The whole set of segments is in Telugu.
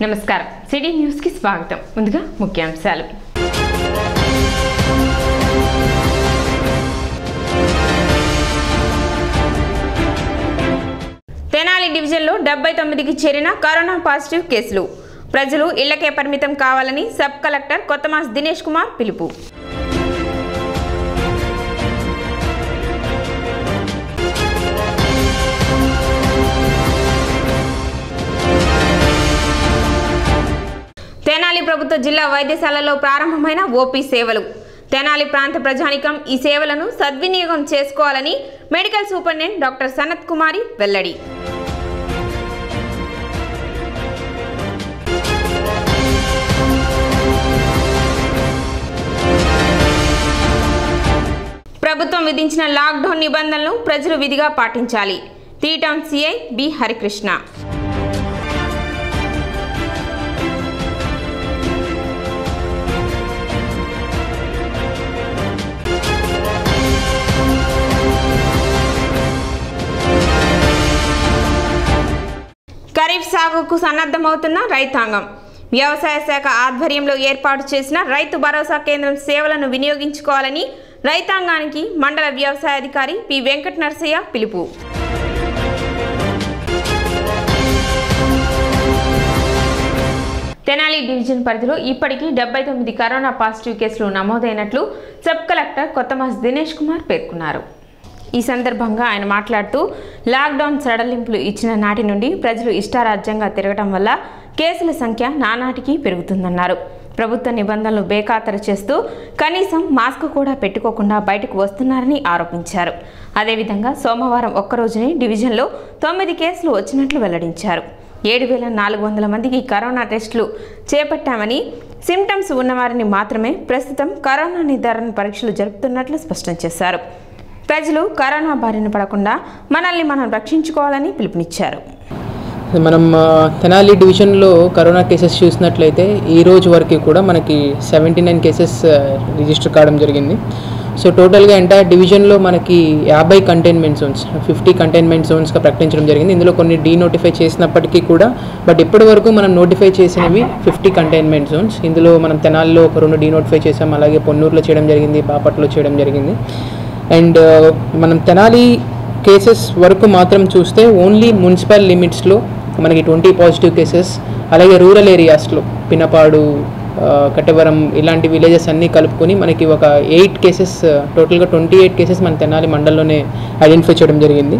నమస్కారం సిటీ న్యూస్ కి స్వాగతం ముందుగా ముఖ్యాంశాలు తెనాలి డివిజన్లో డెబ్బై తొమ్మిదికి చేరిన కరోనా పాజిటివ్ కేసులు ప్రజలు ఇళ్లకే పరిమితం కావాలని సబ్ కలెక్టర్ కొత్తమాస్ దినేష్ కుమార్ పిలుపు తెనాలి ప్రభుత్వ జిల్లా వైద్యశాలలో ప్రారంభమైన ఓపీ సేవలు తెనాలి ప్రాంత ప్రజానికం ఈ సేవలను సద్వినియోగం చేసుకోవాలని medical superintendent doctor Sanath Kumari వెల్లడి ప్రభుత్వం విధించిన లాక్డౌన్ నిబంధనలను ప్రజలు విధిగా పాటించాలి T town CI B Harikrishna ఖరీఫ్ సాగుకు సన్నద్ధమవుతున్న రైతాంగం వ్యవసాయ శాఖ ఆధ్వర్యంలో ఏర్పాటు చేసిన రైతు భరోసా కేంద్రం సేవలను వినియోగించుకోవాలని రైతాంగానికి మండల వ్యవసాయ అధికారి పి వెంకట నరసయ్య పిలుపు తెనాలి డివిజన్ పరిధిలో ఇప్పటికీ డెబ్బై తొమ్మిది కరోనా పాజిటివ్ కేసులు నమోదైనట్లు సబ్ కలెక్టర్ కొత్తమాస్ దినేష్ కుమార్ పేర్కొన్నారు ఈ సందర్భంగా ఆయన మాట్లాడుతూ లాక్డౌన్ సడలింపులు ఇచ్చిన నాటి నుండి ప్రజలు ఇష్టారాజ్యంగా తిరగడం వల్ల కేసుల సంఖ్య నానాటికి పెరుగుతుందన్నారు ప్రభుత్వ నిబంధనలు బేఖాతరు చేస్తూ కనీసం మాస్క్ కూడా పెట్టుకోకుండా బయటకు వస్తున్నారని ఆరోపించారు అదేవిధంగా సోమవారం ఒక్కరోజునే డివిజన్లో తొమ్మిది కేసులు వచ్చినట్లు వెల్లడించారు ఏడు వేల నాలుగు వందల మందికి కరోనా టెస్టులు చేపట్టామని సిమ్టమ్స్ ఉన్నవారిని మాత్రమే ప్రస్తుతం కరోనా నిర్ధారణ పరీక్షలు జరుపుతున్నట్లు స్పష్టం చేశారు ప్రజలు కరోనా బారిన పడకుండా మనల్ని మనం రక్షించుకోవాలని పిలుపునిచ్చారు మనం ఆ, తెనాలి డివిజన్లో కరోనా కేసెస్ చూసినట్లయితే ఈ రోజు వరకు కూడా మనకి సెవెంటీ నైన్ కేసెస్ రిజిస్టర్ కావడం జరిగింది సో టోటల్గా ఎంటైర్ డివిజన్లో మనకి యాభై కంటైన్మెంట్ జోన్స్ ఫిఫ్టీ కంటైన్మెంట్ జోన్స్గా ప్రకటించడం జరిగింది ఇందులో కొన్ని డీనోటిఫై చేసినప్పటికీ కూడా బట్ ఇప్పటి వరకు మనం నోటిఫై చేసినవి ఫిఫ్టీ కంటైన్మెంట్ జోన్స్ ఇందులో మనం తెనాలిలో ఒక రెండు డీనోటిఫై చేసాం అలాగే పొన్నూరులో చేయడం జరిగింది బాపట్లో చేయడం జరిగింది అండ్ మనం తెనాలి కేసెస్ వరకు మాత్రం చూస్తే ఓన్లీ మున్సిపల్ లిమిట్స్లో మనకి ట్వంటీ పాజిటివ్ కేసెస్ అలాగే రూరల్ ఏరియాస్లో పినపాడు ఆ, కట్టవరం ఇలాంటి విలేజెస్ అన్నీ కలుపుకొని మనకి ఒక ఎయిట్ కేసెస్ టోటల్గా ట్వంటీ ఎయిట్ కేసెస్ మన తెనాలి మండలంలోనే ఐడెంటిఫై చేయడం జరిగింది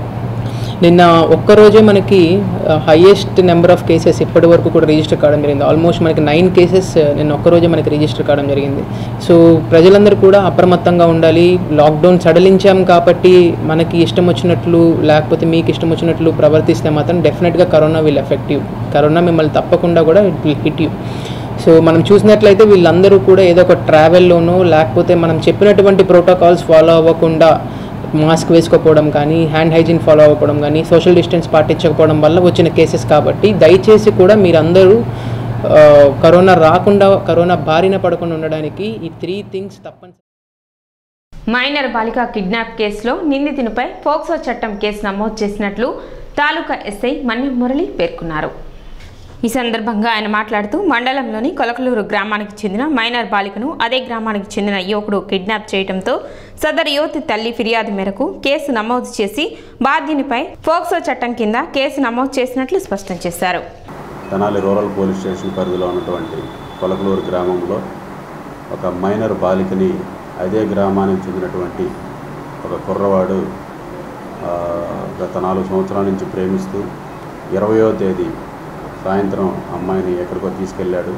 నిన్న ఒక్కరోజే మనకి హైయెస్ట్ నెంబర్ ఆఫ్ కేసెస్ ఇప్పటి వరకు కూడా రిజిస్టర్ కావడం జరిగింది ఆల్మోస్ట్ మనకి నైన్ కేసెస్ నిన్న ఒక్కరోజే మనకి రిజిస్టర్ కావడం జరిగింది సో ప్రజలందరూ కూడా అప్రమత్తంగా ఉండాలి లాక్డౌన్ సడలించాం కాబట్టి మనకి ఇష్టం వచ్చినట్లు లేకపోతే మీకు ఇష్టం వచ్చినట్లు ప్రవర్తిస్తే మాత్రం డెఫినెట్గా కరోనా విల్ ఎఫెక్టివ్ కరోనా మిమ్మల్ని తప్పకుండా కూడా it will hit you so మనం చూసినట్లయితే వీళ్ళందరూ కూడా ఏదో ఒక ట్రావెల్లోనో లేకపోతే మనం చెప్పినటువంటి ప్రోటోకాల్స్ ఫాలో అవ్వకుండా మాస్క్ వేసుకోకపోవడం కానీ హ్యాండ్ హైజీన్ ఫాలో అవ్వకపోవడం కానీ సోషల్ డిస్టెన్స్ పాటించకపోవడం వల్ల వచ్చిన కేసెస్ కాబట్టి దయచేసి కూడా మీరందరూ ఆ, కరోనా రాకుండా కరోనా బారిన పడకుండా ఉండడానికి ఈ త్రీ థింగ్స్ తప్పనిసరి మైనర్ బాలిక కిడ్నాప్ కేసులో నిందితునిపై ఫోక్సో చట్టం కేసు నమోదు చేసినట్లు తాలూకా ఎస్ఐ మన్యం మురళి పేర్కొన్నారు ఈ సందర్భంగా ఆయన మాట్లాడుతూ మండలంలోని కొలకలూరు గ్రామానికి చెందిన మైనర్ బాలికను అదే గ్రామానికి చెందిన యువకుడు కిడ్నాప్ చేయడంతో సదరు యువతి తల్లి ఫిర్యాదు మేరకు కేసు నమోదు చేసి బాధ్యునిపై ఫోక్సో చట్టం కింద కేసు నమోదు చేసినట్లు స్పష్టం చేశారు తెనాలి రూరల్ పోలీస్ స్టేషన్ పరిధిలో ఉన్నటువంటి కొలకలూరు గ్రామంలో ఒక మైనర్ బాలికని అదే గ్రామానికి చెందినటువంటి ఒక కుర్రవాడు ఆ, గత నాలుగు సంవత్సరాల నుంచి ప్రేమిస్తూ ఇరవయో తేదీ సాయంత్రం అమ్మాయిని ఎక్కడికో తీసుకెళ్ళాడు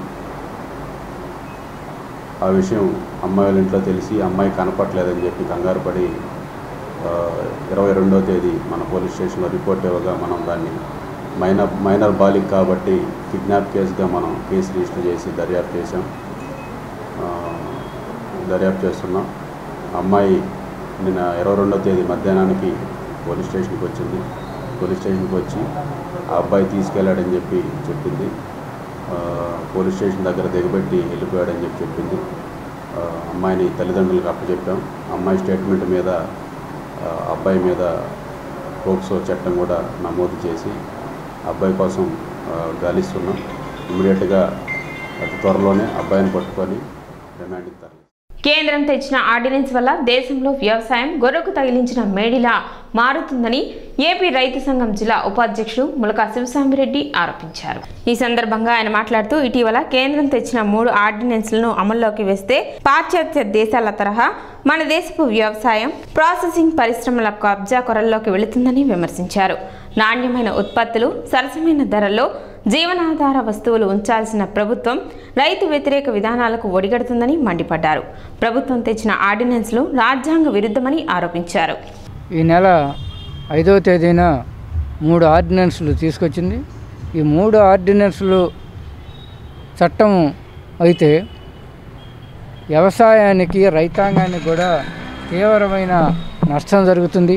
ఆ విషయం అమ్మాయి వాళ్ళ ఇంట్లో తెలిసి అమ్మాయి కనపట్లేదని చెప్పి కంగారు పడి ఇరవై రెండో తేదీ మన పోలీస్ స్టేషన్లో రిపోర్ట్ ఇవ్వగా మనం దాన్ని మైనర్ మైనర్ బాలిక కాబట్టి కిడ్నాప్ కేసుగా మనం కేసు రిజిస్టర్ చేసి దర్యాప్తు చేసాం ఆ, దర్యాప్తు చేస్తున్నాం అమ్మాయి నిన్న ఇరవై రెండో తేదీ మధ్యాహ్నానికి పోలీస్ స్టేషన్కి వచ్చింది పోలీస్ స్టేషన్కి వచ్చి ఆ అబ్బాయి తీసుకెళ్ళాడని చెప్పి చెప్పింది ఆ, పోలీస్ స్టేషన్ దగ్గర దిగబెట్టి వెళ్ళిపోయాడని చెప్పి చెప్పింది ఆ, అమ్మాయిని తల్లిదండ్రులకు అప్పచెప్పాం అమ్మాయి స్టేట్మెంట్ మీద ఆ, అబ్బాయి మీద పోక్సో చట్టం కూడా నమోదు చేసి అబ్బాయి కోసం ఆ, గాలిస్తున్నాం ఇమీడియట్గా అతి త్వరలోనే అబ్బాయిని పట్టుకొని రిమాండ్కి తరలి కేంద్రం తెచ్చిన ఆర్డినెన్స్ వల్ల దేశంలో వ్యవసాయం గొర్రెకు తగిలించిన మేడిలా మారుతుందని ఏపీ రైతు సంఘం జిల్లా ఉపాధ్యక్షుడు ములకా శివస్వామిరెడ్డి ఆరోపించారు ఈ సందర్భంగా ఆయన మాట్లాడుతూ ఇటీవల కేంద్రం తెచ్చిన మూడు ఆర్డినెన్స్లను అమల్లోకి వేస్తే పాశ్చాత్య దేశాల తరహా మన దేశపు వ్యవసాయం ప్రాసెసింగ్ పరిశ్రమల కబ్జా కొరల్లోకి వెళుతుందని విమర్శించారు నాణ్యమైన ఉత్పత్తులు సరసమైన ధరల్లో జీవనాధార వస్తువులు ఉంచాల్సిన ప్రభుత్వం రైతు వ్యతిరేక విధానాలకు ఒడిగడుతుందని మండిపడ్డారు ప్రభుత్వం తెచ్చిన ఆర్డినెన్స్లు రాజ్యాంగ విరుద్ధమని ఆరోపించారు ఈ నెల ఐదవ తేదీన మూడు ఆర్డినెన్స్లు తీసుకొచ్చింది ఈ మూడు ఆర్డినెన్స్లు చట్టం అయితే వ్యవసాయానికి రైతాంగానికి కూడా తీవ్రమైన నష్టం జరుగుతుంది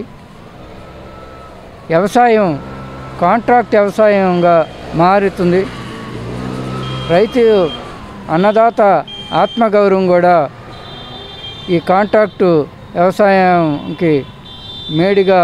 వ్యవసాయం కాంట్రాక్ట్ వ్యవసాయంగా మారుతుంది రైతు అన్నదాత ఆత్మగౌరవం కూడా ఈ కాంట్రాక్టు వ్యవసాయంకి మేడిగా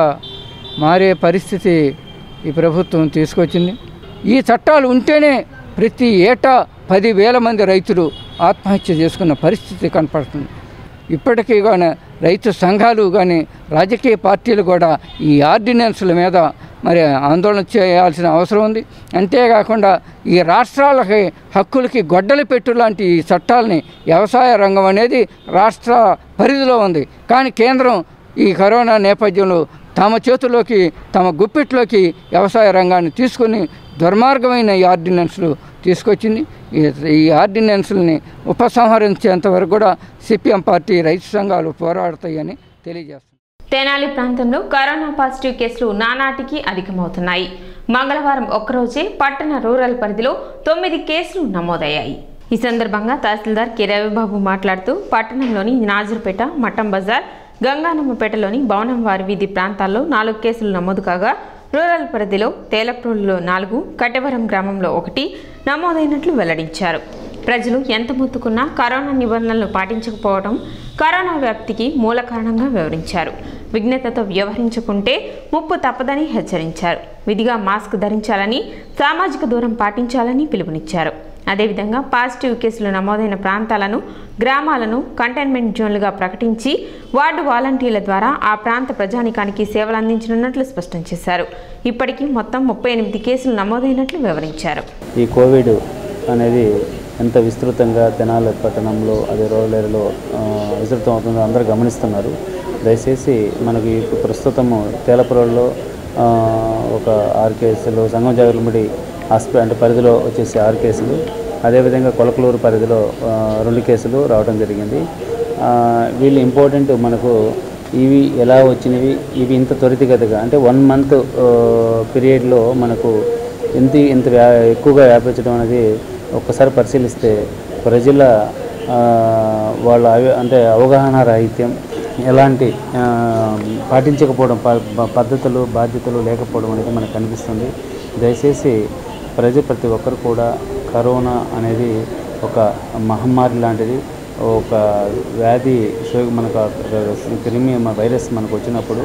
మారే పరిస్థితి ఈ ప్రభుత్వం తీసుకొచ్చింది ఈ చట్టాలు ఉంటేనే ప్రతి ఏటా పదివేల మంది రైతులు ఆత్మహత్య చేసుకున్న పరిస్థితి కనపడుతుంది ఇప్పటికీ కానీ రైతు సంఘాలు కానీ రాజకీయ పార్టీలు కూడా ఈ ఆర్డినెన్స్ల మీద మరి ఆందోళన చేయాల్సిన అవసరం ఉంది అంతేకాకుండా ఈ రాష్ట్రాలకి హక్కులకి గొడ్డలి పెట్టు లాంటి ఈ చట్టాలని వ్యవసాయ రంగం అనేది రాష్ట్ర పరిధిలో ఉంది కానీ కేంద్రం ఈ కరోనా నేపథ్యంలో తమ చేతుల్లోకి తమ గుప్పిట్లోకి వ్యవసాయ రంగాన్ని తీసుకుని దుర్మార్గమైన ఈ ఆర్డినెన్స్లు తీసుకొచ్చింది ఈ- ఈ ఆర్డినెన్స్లని ఉపసంహరించేంత వరకు కూడా సిపిఎం పార్టీ రైతు సంఘాలు పోరాడతాయని తెలియజేస్తుంది తెనాలి ప్రాంతంలో కరోనా పాజిటివ్ కేసులు నానాటికి అధికమవుతున్నాయి మంగళవారం ఒక్కరోజే పట్టణ రూరల్ పరిధిలో తొమ్మిది కేసులు నమోదయ్యాయి ఈ సందర్భంగా తహసీల్దార్ కె రవిబాబు మాట్లాడుతూ పట్టణంలోని నాజర్పేట మట్టం బజార్ గంగానమ్మపేటలోని భవనంవారి వీధి ప్రాంతాల్లో నాలుగు కేసులు నమోదు కాగా రూరల్ పరిధిలో తేలప్రోలులో నాలుగు కట్టెవరం గ్రామంలో ఒకటి నమోదైనట్లు వెల్లడించారు ప్రజలు ఎంత మొత్తుకున్నా కరోనా నిబంధనలు పాటించకపోవడం కరోనా వ్యాప్తికి మూల కారణంగా వివరించారు విఘ్నతతో వ్యవహరించుకుంటే ముప్పు తప్పదని హెచ్చరించారు విధిగా మాస్క్ ధరించాలని సామాజిక దూరం పాటించాలని పిలుపునిచ్చారు అదేవిధంగా పాజిటివ్ కేసులు నమోదైన ప్రాంతాలను గ్రామాలను కంటైన్మెంట్ జోన్లుగా ప్రకటించి వార్డు వాలంటీర్ల ద్వారా ఆ ప్రాంత ప్రజానికానికి సేవలు అందించనున్నట్లు స్పష్టం చేశారు ఇప్పటికీ మొత్తం ముప్పై ఎనిమిది కేసులు నమోదైనట్లు వివరించారు ఈ కోవిడ్ అనేది ఎంత విస్తృతంగా తెనాలి పట్టణంలో అదే రూరల్ ఏరియాలో ఆ, విస్తృతం అవుతుందో అందరూ గమనిస్తున్నారు దయచేసి మనకి ఇప్పుడు ప్రస్తుతము తేలపురంలో ఆ, ఒక ఆరు కేసులు సంగం జాగర్లముడి హాస్పిటల్ అంటే పరిధిలో వచ్చేసి ఆరు కేసులు అదేవిధంగా కొలకలూరు పరిధిలో ఆ, రెండు కేసులు రావడం జరిగింది ఆ, వీళ్ళు ఇంపార్టెంట్ మనకు ఇవి ఎలా వచ్చినవి ఇవి ఇంత త్వరితగతిగా అంటే వన్ మంత్ పీరియడ్లో మనకు ఎంత ఇంత వ్యా ఎక్కువగా వ్యాపించడం అనేది ఒక్కసారి పరిశీలిస్తే ప్రజల ఆ, వాళ్ళ అవి అంటే అవగాహన రాహిత్యం ఎలాంటి ఆ, పాటించకపోవడం ప- ప- పద్ధతులు బాధ్యతలు లేకపోవడం అనేది మనకు కనిపిస్తుంది దయచేసి ప్రజ ప్రతి ఒక్కరు కూడా కరోనా అనేది ఒక మహమ్మారి లాంటిది ఒక వ్యాధి సో- మనకు ఆ క్రిమి మ- వైరస్ మనకు వచ్చినప్పుడు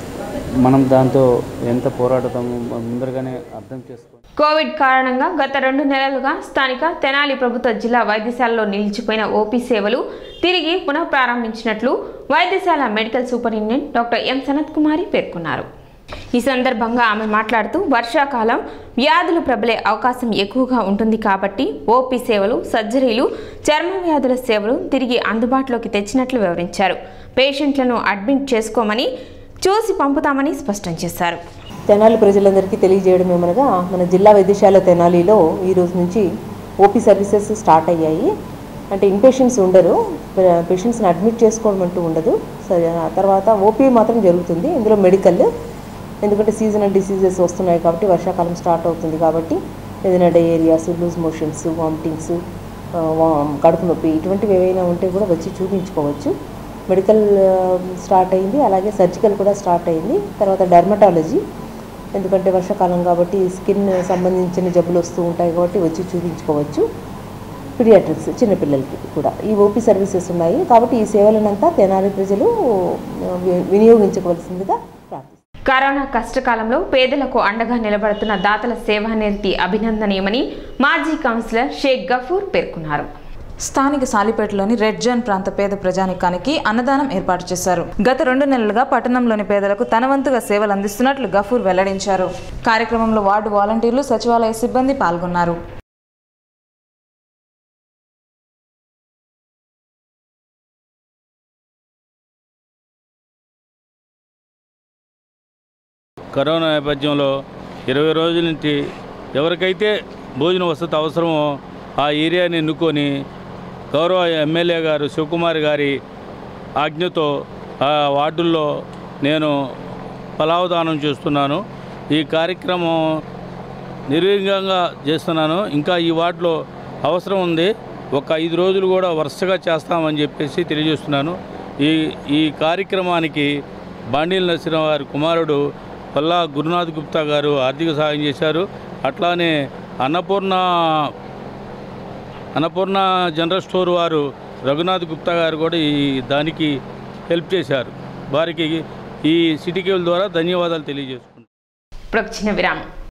మనం దాంతో ఎంత పోరాడతామో ముందరగానే అర్థం చేసుకోవాలి కోవిడ్ కారణంగా గత రెండు నెలలుగా స్థానిక తెనాలి ప్రభుత్వ జిల్లా వైద్యశాలలో నిలిచిపోయిన ఓపీ సేవలు తిరిగి పునః ప్రారంభించినట్లు వైద్యశాల medical superintendent doctor M Sanath Kumari పేర్కొన్నారు ఈ సందర్భంగా ఆమె మాట్లాడుతూ వర్షాకాలం వ్యాధులు ప్రబలే అవకాశం ఎక్కువగా ఉంటుంది కాబట్టి ఓపీ సేవలు సర్జరీలు చర్మ వ్యాధుల సేవలు తిరిగి అందుబాటులోకి తెచ్చినట్లు వివరించారు పేషెంట్లను అడ్మిట్ చేసుకోమని చూసి పంపుతామని స్పష్టం చేశారు తెనాలి ప్రజలందరికీ తెలియజేయడం ఏమనగా మన జిల్లా వైద్యశాల తెనాలిలో ఈ రోజు నుంచి ఓపీ సర్వీసెస్ స్టార్ట్ అయ్యాయి అంటే ఇన్పేషెంట్స్ ఉండరు పేషెంట్స్ని అడ్మిట్ చేసుకోవడం అంటూ ఉండదు సరే ఆ తర్వాత ఓపీ మాత్రం జరుగుతుంది ఇందులో మెడికల్ ఎందుకంటే సీజనల్ డిసీజెస్ వస్తున్నాయి కాబట్టి వర్షాకాలం స్టార్ట్ అవుతుంది కాబట్టి ఏదైనా డయేరియాస్ లూజ్ మోషన్స్ వామిటింగ్స్ కడుపు నొప్పి ఇటువంటివి ఏవైనా ఉంటే కూడా వచ్చి చూపించుకోవచ్చు మెడికల్ స్టార్ట్ అయింది అలాగే సర్జికల్ కూడా స్టార్ట్ అయింది తర్వాత డర్మటాలజీ ఎందుకంటే వర్షాకాలం కాబట్టి స్కిన్ సంబంధించిన జబ్బులు వస్తూ ఉంటాయి కాబట్టి వచ్చి చూపించుకోవచ్చు పీడియాట్రిక్స్ చిన్నపిల్లలకి కూడా ఈ ఓపీ సర్వీసెస్ ఉన్నాయి కాబట్టి ఈ సేవలనంతా తెనాలి ప్రజలు వి- వినియోగించుకోవాల్సిందిగా ప్రార్థిస్తున్నాను కరోనా కష్టకాలంలో పేదలకు అండగా నిలబడుతున్న దాతల సేవానిరతి అభినందనీయమని మాజీ కౌన్సిలర్ షేక్ గఫూర్ పేర్కొన్నారు స్థానిక సాలిపేటలోని రెడ్ జోన్ ప్రాంత పేద ప్రజానికానికి అన్నదానం ఏర్పాటు చేశారు గత రెండు నెలలుగా పట్టణంలోని పేదలకు తన వంతుగా సేవలు అందిస్తున్నట్లు గఫూర్ వెల్లడించారు కార్యక్రమంలో వార్డు వాలంటీర్లు సచివాలయ సిబ్బంది పాల్గొన్నారు కరోనా నేపథ్యంలో ఇరవై రోజుల నుంచి ఎవరికైతే భోజన వసతి అవసరమో ఆ ఏరియాని ఎన్నుకొని గౌరవ ఎమ్మెల్యే గారు శివకుమార్ గారి ఆజ్ఞతో ఆ వార్డుల్లో నేను ఫలావదానం చేస్తున్నాను ఈ కార్యక్రమం నిర్విఘ్నంగా చేస్తున్నాను ఇంకా ఈ వార్డులో అవసరం ఉంది ఒక ఐదు రోజులు కూడా వరుసగా చేస్తామని చెప్పేసి తెలియజేస్తున్నాను ఈ ఈ కార్యక్రమానికి బాండీల నరసింహ వారి కుమారుడు పల్లా గురునాథ్ గుప్తా గారు ఆర్థిక సహాయం చేశారు అట్లానే అన్నపూర్ణ అన్నపూర్ణ జనరల్ స్టోర్ వారు రఘునాథ్ గుప్తా గారు కూడా ఈ దానికి హెల్ప్ చేశారు వారికి ఈ సిటీ కేబుల్ ద్వారా ధన్యవాదాలు తెలియజేసుకుంటున్నాను ఇప్పుడు ఒక చిన్న విరామం